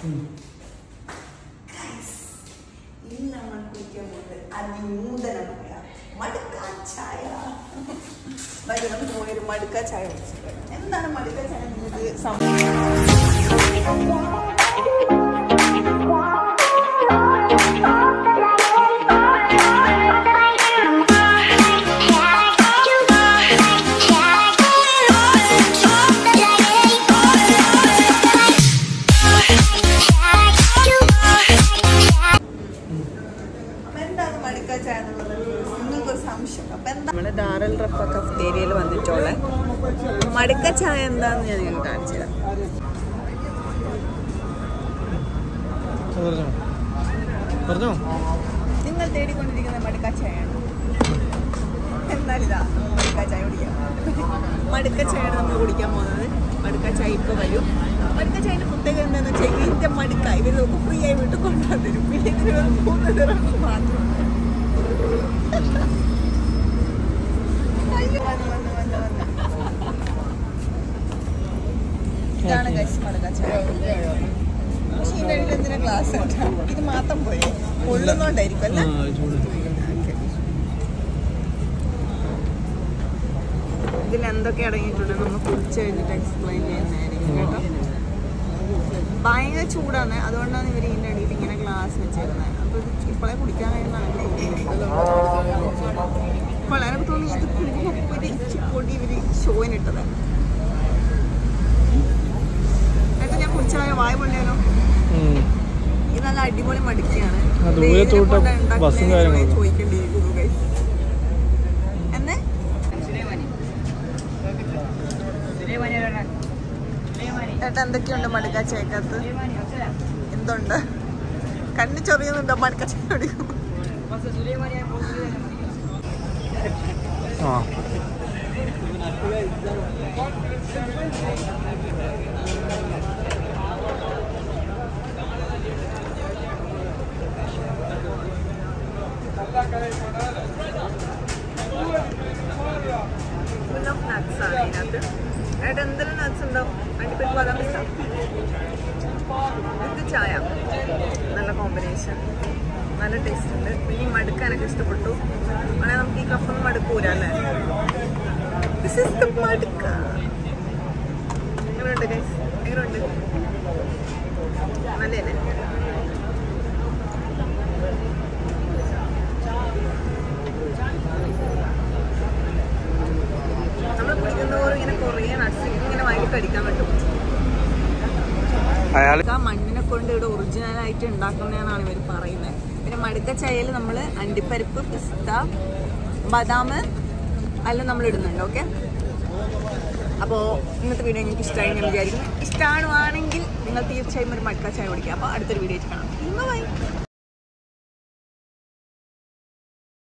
ഇന്ന് നമ്മൾ കുടിക്കാൻ പോകുന്നത് അതിനൂതനമായ മടുക്ക ചായ വരും നമുക്ക് പോയൊരു മടുക്ക ചായ കുടിച്ചിട്ട് എന്താണ് മടുക്ക ചായ നിങ്ങൾക്ക് സം- അപ്പൊ എന്താണ് മടുക്ക ചായ എന്നുള്ളത് നിങ്ങൾക്കൊരു സംശയം അപ്പൊ എന്താ നമ്മുടെ ദാറൽ റഫ കഫ്റ്റേരിയയിൽ വന്നിട്ടുള്ള മടുക്ക ചായ എന്താന്ന് ഞാൻ നിങ്ങൾക്ക് കാണിച്ചു തരാം പറഞ്ഞോ പറഞ്ഞോ നിങ്ങൾ തേടിക്കൊണ്ടിരിക്കുന്ന മടുക്ക ചായയാണ് എന്നാലിതാ മടുക്ക ചായ കുടിക്കാം മടുക്ക ചായയാണ് നമ്മൾ കുടിക്കാൻ പോകുന്നത് മടുക്ക ചായ ഇപ്പൊ വരും മടുക്ക ചായന്റെ പ്രത്യേകത എന്താണെന്ന് വെച്ചാൽ ഇതിന്റെ മടുക്ക ഇവർ നമുക്ക് ഫ്രീ ആയി വീട്ടിൽ കൊണ്ടുവന്നു തരും പിന്നെ ഇതിന് വെറും മൂന്ന് ദിറം മാത്രം അയ്യോ, വന്ന്, വന്ന്, വന്ന്, വന്ന്. ഇതാണ് ഗൈസ് മടുക്ക ചായ പക്ഷേ ഇതിന്റെ ഇടയിൽ എന്തിനാ ഗ്ലാസ് ഇത് മാത്രം പോയി കൊള്ളുന്നോണ്ടായിരിക്കും അല്ലേ ഇതിൽ എന്തൊക്കെ അടങ്ങിയിട്ടുണ്ട് നമ്മൾ കുടിച്ച് കഴിഞ്ഞിട്ട് എക്സ്പ്ലെയിൻ ചെയ്യുന്നതായിരിക്കും കേട്ടോ ഭയങ്കര ചൂടാണ് അതുകൊണ്ടാണ് ഇവർ ഇതിൻ്റെ അടിയിൽ ഇങ്ങനെ ഗ്ലാസ് വെച്ചേക്കുന്നത് അപ്പോൾ ഇത് ഇപ്പോഴേ കുടിക്കാൻ കഴിയുന്നതാണ് എനിക്ക് തോന്നുന്നത് ഇപ്പോൾ എനിക്ക് തോന്നി ഇത് കുങ്കുമപ്പൊടി പൊടി ഇവർ ഷോയിനിട്ടത് എന്നിട്ട് ഞാൻ കുടിച്ചാൽ വായ പൊള്ളിയാലോ ഇത് നല്ല അടിപൊളി മടിക്കാണ് ആ, ദൂരത്തോട്ട് ബസ്സും കാര്യങ്ങളും. ചോദിക്കേണ്ടിയിരിക്കുന്നു guys. എന്നേ ഏട്ടാ എന്തൊക്കെയുണ്ട് മടുക്ക ചേക്കത്ത് എന്തുണ്ട് കണ്ണു ചൊറിയുന്നുണ്ടോ മടുക്ക ചേക്ക കുടിക്കുമ്പോൾ ആ ഫുൾ ഓഫ് നട്ട്സ് ആണ് ഇതിനകത്ത് ഏട്ടാ എന്തെല്ലാം നട്ട്സ് ഉണ്ടാവും അണ്ടിപ്പരിപ്പ് ബാദാം പിസ്ത ഇത് ചായ നല്ല കോമ്പിനേഷൻ നല്ല ടേസ്റ്റ് ഉണ്ട് പിന്നെ ഈ മടുക്ക എനിക്ക് ഇഷ്ടപ്പെട്ടു ആണെങ്കിൽ നമുക്ക് ഈ കപ്പൊന്നും മടുക്കൂല അല്ലേ ദിസ് ഇസ് ദ മടുക്ക എങ്ങനെയുണ്ട് ഗൈസ് എങ്ങനെയുണ്ട് നല്ലതല്ലേ നമ്മൾ കുടിക്കുന്നതോറും ഇങ്ങനെ കുറേ നട്സ് ഇങ്ങനെ വാങ്ങി കടിക്കാൻ പറ്റും അയാൾ ആ മണ്ണിനെ കൊണ്ട് ഇവിടെ ഒറിജിനൽ ആയിട്ട് ഉണ്ടാക്കുന്നതെന്നാണ് ഇവർ പറയുന്നത് പിന്നെ മടുക്ക ചായയിൽ നമ്മൾ അണ്ടിപ്പരിപ്പ് പിസ്ത ബദാം എല്ലാം നമ്മൾ ഇടുന്നുണ്ട് ഓക്കെ അപ്പോൾ ഇന്നത്തെ വീഡിയോ നിങ്ങൾക്ക് ഇഷ്ടമായി ഞാൻ വിചാരിക്കുന്നു ഇഷ്ടമാണെങ്കിൽ നിങ്ങൾ തീർച്ചയായും ഒരു മടുക്ക ചായ കുടിക്കുക അപ്പോൾ അടുത്തൊരു വീഡിയോ കാണാം ബൈ